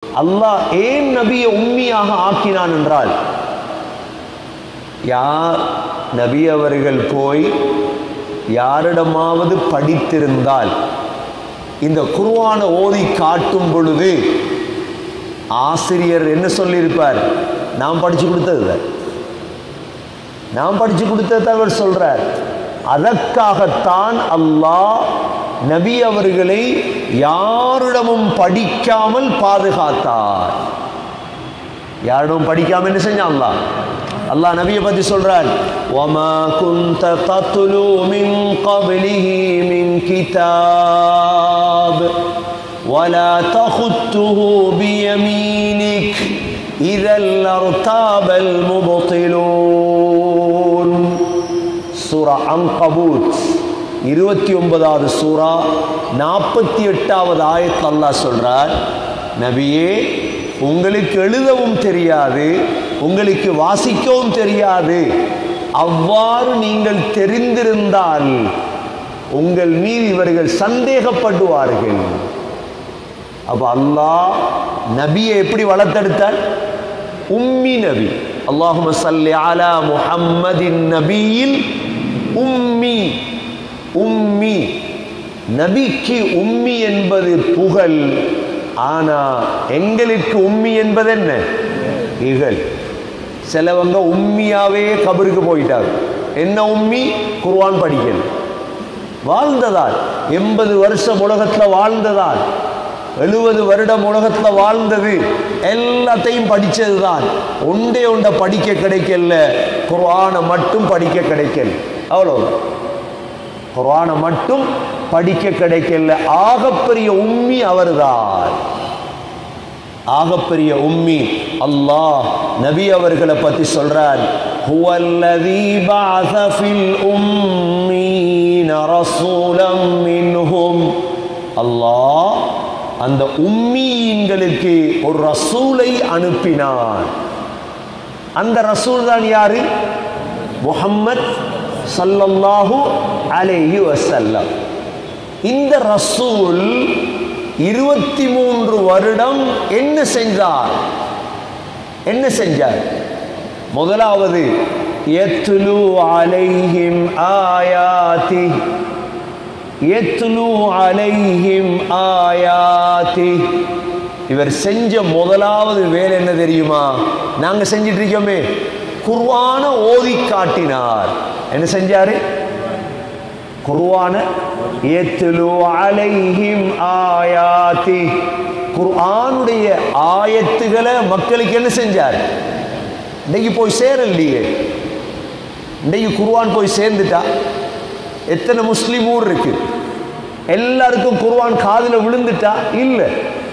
அல்லாஹ் ஏன் நபியை உண்மையாக ஆக்கினான் என்றால் யார் நபி அவர்கள் போய் யாரிடமாவது படித்திருந்தால் இந்த குர்ஆனை ஓதி காட்டும் பொழுது ஆசிரியர் என்ன சொல்லியிருப்பார் நான் படிச்சு கொடுத்தது நான் படிச்சு கொடுத்ததை அவர் சொல்றார் அதற்காகத்தான் அல்லாஹ் நபி அவர்களை யாரிடமும் படிக்காமல் பாதுகாத்தார் யாரிடமும் படிக்காம என்ன செஞ்சான் அல்லாஹ் அல்லாஹ் நபியை பத்தி சொல்றார் وَمَا كُنْتَ تَتْلُو مِنْ قَبْلِهِ مِنْ كِتَابٍ وَلَا تَخُطُّهُ بِيَمِينِكَ إِذًا لَارْتَابَ الْمُبْطِلُونَ சூரா அன்கபூத் இருபத்தி ஒன்பதாவது சூரா நாற்பத்தி எட்டாவது ஆயத் அல்லாஹ் சொல்றார் நபியே உங்களுக்கு எழுதவும் தெரியாது உங்களுக்கு வாசிக்கவும் தெரியாது அவ்வாறு நீங்கள் தெரிந்திருந்தால் உங்கள் மீது இவர்கள் சந்தேகப்படுவார்கள் அப்ப அல்லாஹ் நபியை எப்படி வளர்த்தெடுத்தார் உம்மி நபி அல்லாஹும சல்லி அலா முஹம்மதின் நபியில் உம்மி உம்மி நபிக்கு உம்மி என்பது புகழ் ஆனா எங்களுக்கு உம்மி என்பது என்ன இகழ் சிலவங்க உம்மியாவே கபருக்கு போயிட்டாங்க என்ன உம்மி குர்ஆன் படிக்கல வாழ்ந்ததால் எண்பது வருஷம் உலகத்துல வாழ்ந்ததால் எழுபது வருடம் உலகத்துல வாழ்ந்தது எல்லாத்தையும் படிச்சதுதான் ஒன்றே ஒன்றை படிக்க கிடைக்கல குர்ஆனை மட்டும் படிக்க கிடைக்கல அவ்வளவு குர்ஆனை மட்டும் படிக்க கிடைக்கல ஆகப்பெரிய உம்மி அவர்தான் ஆகப்பெரிய உம்மி அல்லாஹ் நபி அவர்களை பத்தி சொல்றார் ஹுவல்லதீ பஅஸ ஃபில் உம்மீன ரசூலம் மின்ஹும் அல்லாஹ் அந்த உம்மீன்களுக்கு ஒரு ரசூலை அனுப்பினான் அந்த ரசூல் தான் யாரு முஹம்மத் ஸல்லல்லாஹு அலைஹி வஸல்லம் இந்த ரசூல் இருபத்தி மூன்று வருடம் என்ன செஞ்சார் என்ன செஞ்சார் முதலாவது எத்லு அலைஹிம் ஆயாதி எத்லு அலைஹிம் ஆயாதி இவர் செஞ்ச முதலாவது வேலை என்ன தெரியுமா நாங்க செஞ்சிட்டு இருக்கோமே குர்ஆன ஓதி காட்டினார் என்ன செஞ்சாரு குர்ஆன எத்லு அலைஹிம் ஆயாதி குர்ஆனுடைய ஆயத்துகளை மக்களுக்கு என்ன செஞ்சார் இன்னைக்கு போய் சேரலையே இன்னைக்கு குர்ஆன் போய் சேர்ந்துட்டா எத்தனை முஸ்லிம் ஊர் இருக்கு எல்லாருக்கும் குர்ஆன் காதுல விழுந்துட்டா இல்ல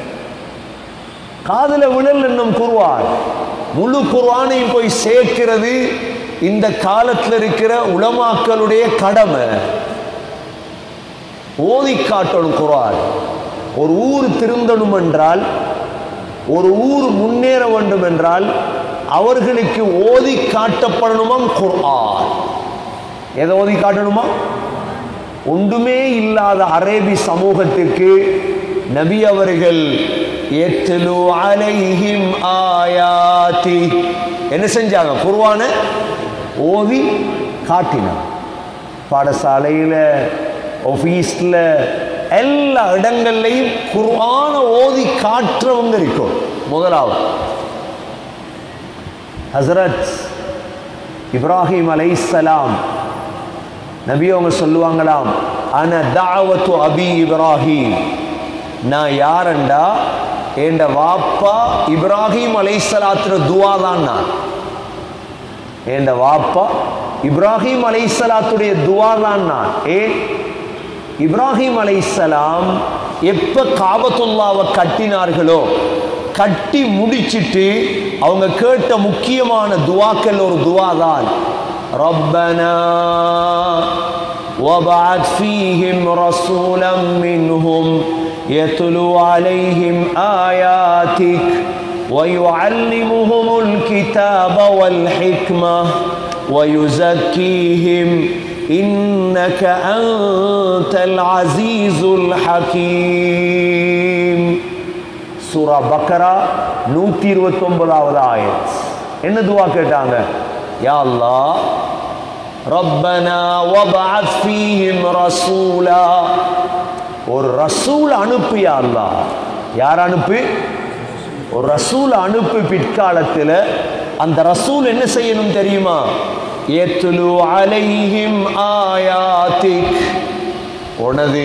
காதுல விழல் என்னும் குர்ஆன் முழு குர்ஆனையும் போய் சேர்க்கிறது இந்த காலத்தில் இருக்கிற உலமாக்களுடைய கடமை ஓதி காட்டணும் குர்ஆன் ஒரு ஊர் திருந்தணும் என்றால் ஒரு ஊர் முன்னேற வேண்டும் என்றால் அவர்களுக்கு ஓதி காட்டப்படணுமாம் குர்ஆன் எதை ஓதி காட்டணுமா ஒன்றுமே இல்லாத அரேபி சமூகத்திற்கு நபி அவர்கள் எத்லு அலைஹிம் ஆயாதி என்ன செஞ்சாங்க குர்ஆன ஓதி காட்டினாங்க பாடசாலையில் ஆஃபீஸில் எல்லா இடங்கள்லையும் குர்ஆன ஓதி காட்டுறவங்க இருக்கும் முதலாவது ஹசரத் இப்ராஹிம் அலைசலாம் நபி அவங்க சொல்லுவாங்களாம் அன தாவத்து அபி இப்ராஹிம் நான் யாரண்டா என்ற வாப்பா இப்ராஹிம் அலைசலாத்துற துவா தான் நான் என்ற வாப்பா இப்ராஹிம் அலைசலாத்துடைய துவா தான் நான் ஏன் இப்ராஹிம் அலைசலாம் எப்ப காபத்துல்லாவை கட்டினார்களோ கட்டி முடிச்சிட்டு அவங்க கேட்ட முக்கியமான துவாக்கள் ஒரு துவா தான் ربنا وابعث فيهم رسولا منهم يتلو عليهم آياتك ويعلمهم الكتاب والحكمة ويزكيهم إنك أنت العزيز الحكيم சூரா பக்கரா நூத்தி இருபத்தி ஒன்பதாவது ஆயத் என்ன துவா கேட்டாங்க யா அல்லாஹ் ரப்பனா வபஅத் ஃபீஹிம் ரசூலா ஒரு ரசூல் அனுப்பு யா அல்லாஹ் யார் அனுப்பு ஒரு ரசூல் அனுப்பு பிற்காலத்தில் அந்த ரசூல் என்ன செய்யணும் தெரியுமா ஏத்துலு அலைஹிம் ஆயாத்திக் உனது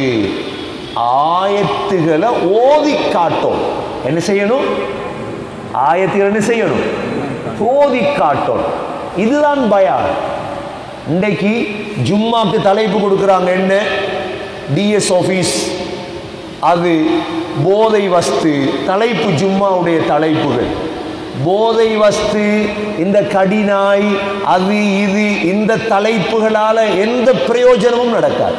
ஆயத்துகளை ஓதி காட்டும் என்ன செய்யணும் ஆயத்துகள் என்ன செய்யணும் ஓதி காட்டும் இதுதான் பயான் இன்றைக்கு ஜும்மாக்கு தலைப்பு கொடுக்குறாங்க என்ன டிஎஸ் ஆஃபீஸ் அது போதை வஸ்து தலைப்பு ஜும்மாவுடைய தலைப்புகள் போதை வஸ்து இந்த கடினாய் அது இது இந்த தலைப்புகளால எந்த பிரயோஜனமும் நடக்காது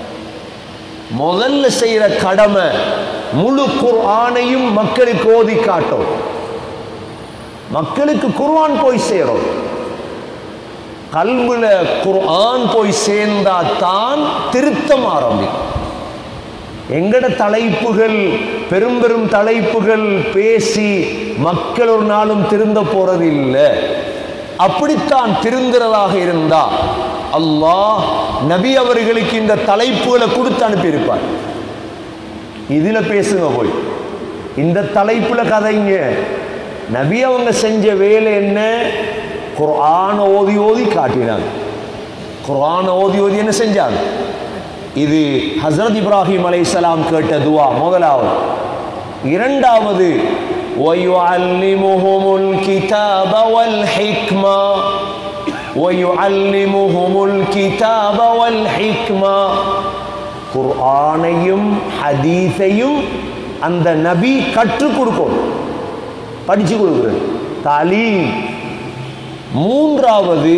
முதல்ல செய்யற கடமை முழு குர்ஆனையும் மக்களுக்கு ஓதி காட்டும் மக்களுக்கு குர்ஆன் போய் சேரும் கல்வில குர்ஆன் போய் சேர்ந்தா தான் திருத்தம் ஆரம்பிக்கும் எங்கட தலைப்புகள் பெரும் பெரும் தலைப்புகள் பேசி மக்கள் ஒரு நாளும் திருந்த போறது இல்லை அப்படித்தான் திருந்துறதாக இருந்தா அல்லாஹ் நபி அவர்களுக்கு இந்த தலைப்புகளை கொடுத்து அனுப்பியிருப்பார் இதுல பேசுங்க போய் இந்த தலைப்புல கதைங்க நபி அவங்க செஞ்ச வேலை என்ன குர்ஆன் ஓதி ஓதி காட்டினாங்க குர்ஆன் ஓதி ஓதி என்ன செஞ்சாங்க இது ஹசரத் இப்ராஹிம் அலைஹிஸ்ஸலாம் கேட்ட துவா முதலாவது இரண்டாவது وَيُعَلِّمُهُمُ الْكِتَابَ وَالْحِكْمَةَ وَيُعَلِّمُهُمُ الْكِتَابَ وَالْحِكْمَةَ குர்ஆனையும் ஹதீஸையும் அந்த நபி கற்றுக் கொடுக்கணும் படிச்சு கொடுக்குறது தாலீம் மூன்றாவது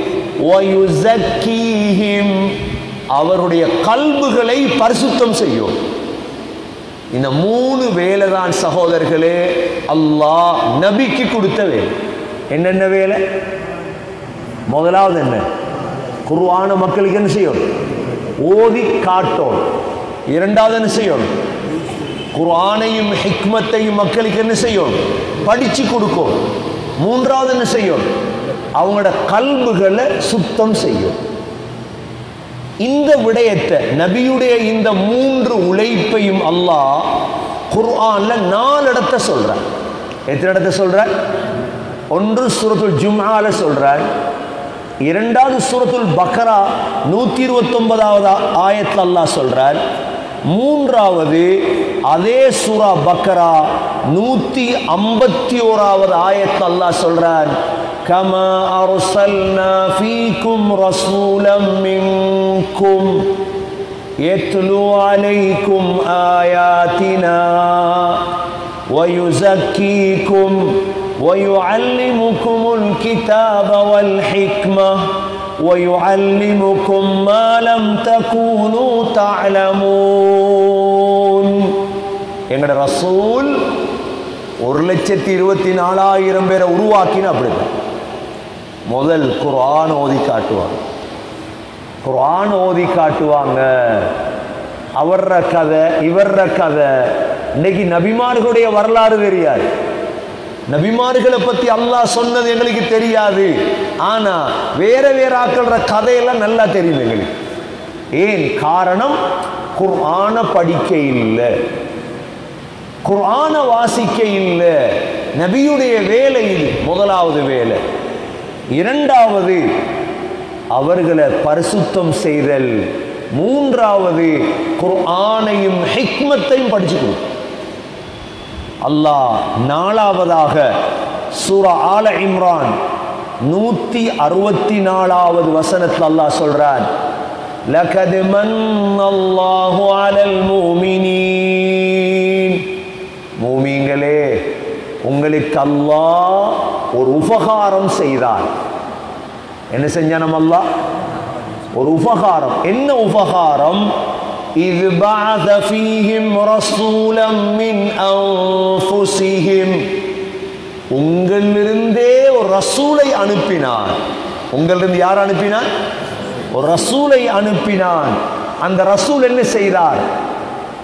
வயுசக்கீஹிம் அவருடைய கல்புகளை பரிசுத்தம் செய்யும் இந்த மூணு வேலை தான் சகோதரர்களே அல்லாஹ் நபிக்கு கொடுத்த வேலை என்னென்ன வேலை முதலாவது என்ன குருவான மக்களுக்கு என்ன செய்யும் ஓதி காட்டும் இரண்டாவது என்ன செய்யும் குர்ஆனையும் ஹிக்மத்தையும் மக்களுக்கு என்ன செய்யும் படிச்சு கொடுக்கும் மூன்றாவது என்ன செய்யும் அவங்களோட கல்புகளை சுத்தம் செய்யும் இந்த விடயத்தை நபியுடைய இந்த மூன்று உழைப்பையும் அல்லாஹ் குர்ஆன்ல நாலு இடத்த சொல்றான் எத்தனை இடத்த சொல்றான் ஒன்று சூரத்துல் ஜும்ஆல சொல்றான் இரண்டாவது சூரத்துல் பக்ரா நூத்தி இருபத்தி ஒன்பதாவது ஆயத்தில் அல்லாஹ் சொல்றான் மூன்றாவது அதே சூரா பக்ரா நூத்தி ஐம்பத்தி ஓராவது ஆயத்தில் அல்லாஹ் சொல்றான் كما أرسلنا فيكم رسولا منكم يتلو عليكم آياتنا ويزكيكم ويعلمكم الكتاب والحكمة ويعلمكم ما لم تكونوا تعلمون எங்கட ரசூல் ஒரு லட்சத்தி இருபத்தி நாலாயிரம் பேரை உருவாக்கின அப்படிதான் முதல் குர்ஆன் ஓதி காட்டுவாங்க குர்ஆன் ஓதி காட்டுவாங்க அவர்ற கதை இவர்ற கதை இன்னைக்கு நபிமார்களுடைய வரலாறு தெரியாது நபிமார்களை பத்தி அல்லாஹ் சொன்னது எங்களுக்கு தெரியாது ஆனா வேற வேற ஆக்கள்ற கதையெல்லாம் நல்லா தெரியும் எங்களுக்கு ஏன் காரணம் குர்ஆன படிக்க இல்லை குர்ஆன வாசிக்க இல்லை நபியுடைய வேலை இது முதலாவது வேலை இரண்டாவது அவர்களை பரிசுத்தம் செய்தல் மூன்றாவது குர்ஆனையும் ஹிக்மத்தையும் படிச்சு கொடு அல்லாஹ் நாலாவதாக சூரா ஆல இம்ரான் நூத்தி அறுபத்தி நாலாவது வசனத்தில் அல்லாஹ் சொல்றான் لقد من الله على المؤمنين மூமீங்களே உங்களுக்கு அல்லாஹ் ஒரு உபகாரம் செய்தார் என்ன செஞ்சானம் அல்லாஹ் ஒரு உபகாரம் என்ன உபகாரம் இது بعث فيهم رسولا من انفسهم உங்களிலிருந்தே ஒரு ரசூலை அனுப்பினான் உங்களிலிருந்து யார் அனுப்பினான் ஒரு ரசூலை அனுப்பினான் அந்த ரசூல் என்ன செய்தார்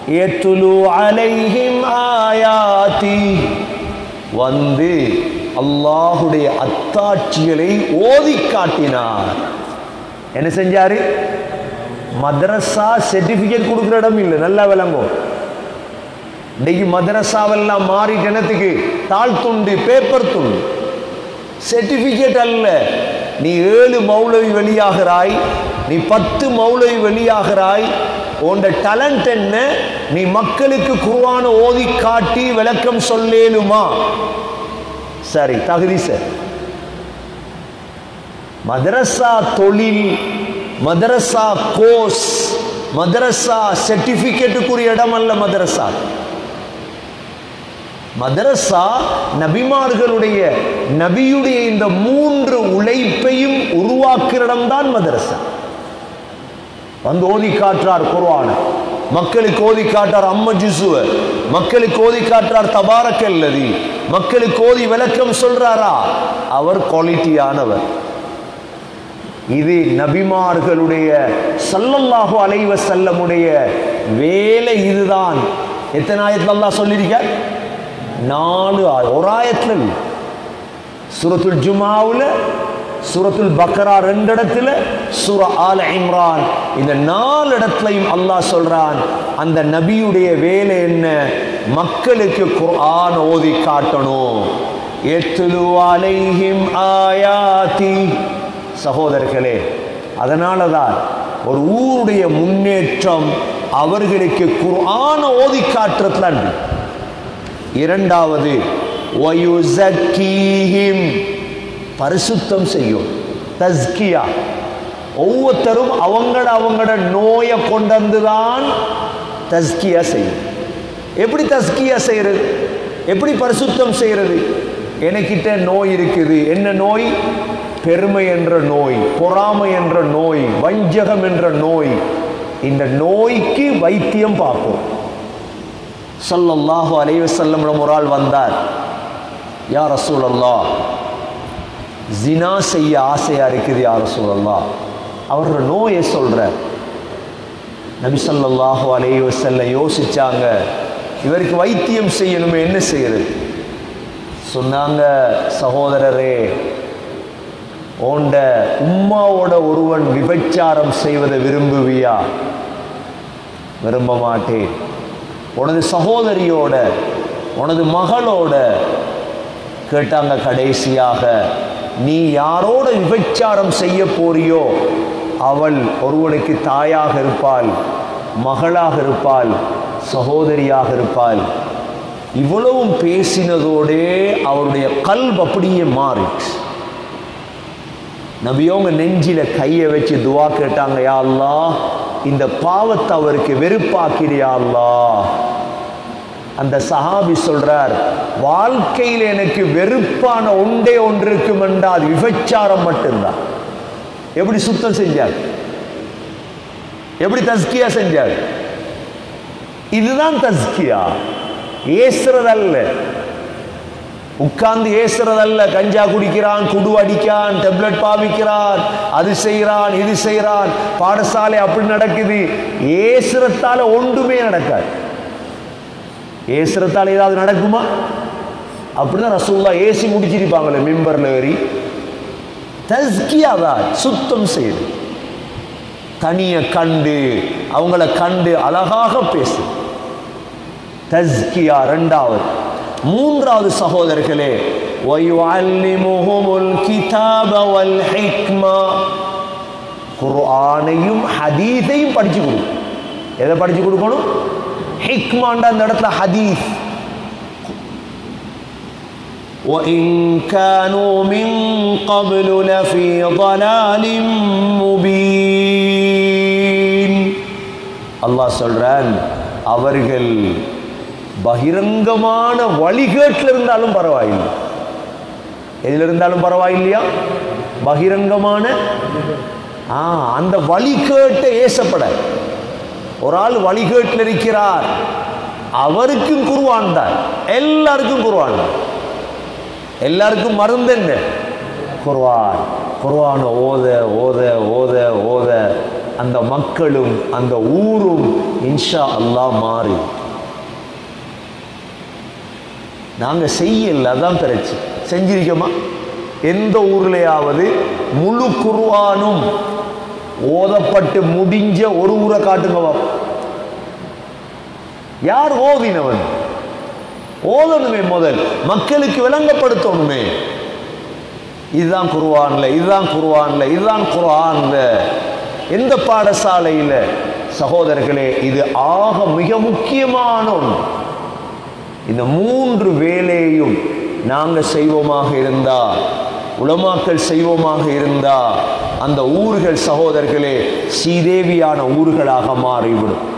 யத்லு அலைஹிம் ஆயாதி வந்து அல்லாஹுடைய அத்தாட்சிகளை ஓதி காட்டினார் என்ன செஞ்சாரு மதரசா சர்டிபிகேட் கொடுக்குற இடம் இல்லை நல்லா விளங்கும் இன்னைக்கு மதரசாவெல்லாம் மாறிட்டு என்னத்துக்கு தாள் துண்டு பேப்பர் துண்டு சர்டிபிகேட் அல்ல நீ ஏழு மௌலவி வெளியாகிறாய் நீ பத்து மௌலவி வெளியாகிறாய் உண்ட டேலண்ட் என்ன நீ மக்களுக்கு குருவான ஓதி காட்டி விளக்கம் சொல்லேலுமா சரி தகுதி சார் மதரசா தொழில் மதரசா கோர்ஸ் மதரசா சர்டிபிகேட்டுக்குரிய இடம் அல்ல மதரசா மதரசா நபிமார்களுடைய நபியுடைய இந்த மூன்று உழைப்பையும் உருவாக்குற இடம்தான் மதரசா வந்து ஓதி காட்டுறார் குர்ஆன மக்களுக்கு ஓதி காட்டார் அம்ம ஜுசுவ மக்களுக்கு ஓதி காட்டுறார் தபாரக்கல்லதி மக்களுக்கு ஓதி விளக்கம் சொல்றாரா அவர் குவாலிட்டியானவர் இது நபிமார்களுடைய சல்லல்லாஹு அலைவ செல்லமுடைய வேலை இதுதான் எத்தனை ஆயத்துல அல்லாஹ் சொல்லியிருக்க நாலு ஆய ஒரு ஆயத்துல இல்லை. சூரத்துல் ஜுமாவுல சூரத்துல் பக்கரா ரெண்டு இடத்துல சூர ஆல இம்ரான் இந்த நாலு இடத்துலையும் அல்லாஹ் சொல்றான் அந்த நபியுடைய வேலை என்ன மக்களுக்கு குர்ஆன் ஓதி காட்டணும் எத்துலு அலைஹிம் ஆயாதி சகோதரர்களே அதனால தான் ஒரு ஊருடைய முன்னேற்றம் அவர்களுக்கு குர்ஆன் ஓதி காட்டுறதுல இருக்கு. இரண்டாவது வயுசக்கீஹிம் பரிசுத்தம் செய்யும் தஸ்கியா ஒவ்வொருத்தரும் அவங்கள அவங்களோட நோயை கொண்டு வந்துதான் தஸ்கியா செய்யும் எப்படி தஸ்கியா செய்யறது எப்படி பரிசுத்தம் செய்யறது எனக்கிட்ட நோய் இருக்குது என்ன நோய் பெருமை என்ற நோய் பொறாமை என்ற நோய் வஞ்சகம் என்ற நோய் இந்த நோய்க்கு வைத்தியம் பார்ப்போம் ஸல்லல்லாஹு அலைஹி வஸல்லம் ஒரு ஆள் வந்தார் யா ரசூலல்லாஹ் ஜினா செய்ய ஆசையா இருக்குது யா ரசூலல்லாஹ் அவரோட நோயை சொல்றார் நபி ஸல்லல்லாஹு அலைஹி வஸல்லம் யோசிச்சாங்க இவருக்கு வைத்தியம் செய்யணுமே என்ன செய்யறது சொன்னாங்க சகோதரரே ஓண்ட உம்மாவோட ஒருவன் விபச்சாரம் செய்வதை விரும்புவியா விரும்ப மாட்டேன் உனது சகோதரியோட உனது மகளோட கேட்டாங்க கடைசியாக நீ யாரோட விபச்சாரம் செய்ய போறியோ அவள் ஒருவனுக்கு தாயாக இருப்பாள் மகளாக இருப்பாள் சகோதரியாக இருப்பாள் இவ்வளவும் பேசினதோடே அவருடைய கல்வ் அப்படியே மாறிச்சு நபியோங்க நெஞ்சில கையை வச்சு துவா கேட்டாங்க யா அல்லாஹ் இந்த பாவத்தை அவருக்கு வெறுப்பாக்கிறியா அல்லாஹ் அந்த சஹாபி சொல்றார் வாழ்க்கையில் எனக்கு வெறுப்பான ஒன்றே ஒன்று இருக்கும் என்றால் அது விபச்சாரம் மட்டும்தான் எப்படி சுத்தம் செஞ்சார் எப்படி தஸ்கியா செஞ்சார் இதுதான் தஸ்கியா ஏசுறதல்ல உட்கார்ந்து ஏசுறதல்ல கஞ்சா குடிக்கிறான் குடு அடிக்கான் டெப்லெட் பாவிக்கிறான் அது செய்கிறான் இது செய்கிறான் பாடசாலை அப்படி நடக்குது ஏசுறத்தால ஒன்றுமே நடக்காது ஏசுறத்தால ஏதாவது நடக்குமா அப்படிதான் ரசூல்லா ஏசி முடிச்சிருப்பாங்களே மிம்பர்ல ஏறி தஸ்கியா தான் சுத்தம் செய்யுது தனிய கண்டு அவங்கள கண்டு அழகாக பேசு தஸ்கியா ரெண்டாவது மூன்றாவது சகோதரர்களே وَيُعَلِّمُهُمُ الْكِتَابَ وَالْحِكْمَةَ குர்ஆனையும் ஹதீஸையும் படிச்சு கொடு எதை படிச்சு கொடுக்கணும் ஹிக்மாண்ட அந்த இடத்துல ஹதீஸ் وَإِن كَانُوا مِن قَبْلُ لَفِي ضَلَالٍ مُبِينٍ அல்லாஹ் சொல்றான் அவர்கள் பகிரங்கமான வழிகேட்டில் இருந்தாலும் பரவாயில்லை எதில் இருந்தாலும் பரவாயில்லையா பகிரங்கமான ஆ அந்த வழிகேட்டை ஏசப்பட ஒரு ஆள் வழிகேட்டில் இருக்கிறார் அவருக்கும் குருவான் தான் எல்லாருக்கும் குருவான் தான் எல்லாருக்கும் மருந்து என்ன குர்வான் குர்வானை ஓத ஓத ஓத ஓத அந்த மக்களும் அந்த ஊரும் இன்ஷா அல்லாஹ் மாறி நாங்க செய்யல அதான் பிரச்சனை செஞ்சிருக்கோமா எந்த ஊர்லயாவது முழு குர்ஆனும் ஓதப்பட்டு முடிஞ்ச ஒரு ஊரை காட்டுங்க பாப்போம். யார் ஓதினவன் ஓதணுமே முதல் மக்களுக்கு விளங்கப்படுத்தணுமே இதுதான் குர்ஆன்ல இதுதான் குர்ஆன்ல இதுதான் குர்ஆன்ல எந்த பாடசாலையில சகோதரர்களே இது ஆக மிக முக்கியமான ஒன்று இந்த மூன்று வேலையையும் நாங்க செய்வோமாக இருந்தா உலமாக்கள் செய்வோமாக இருந்தா அந்த ஊர்கள் சகோதரர்களே சீதேவியான ஊர்களாக மாறிவிடும்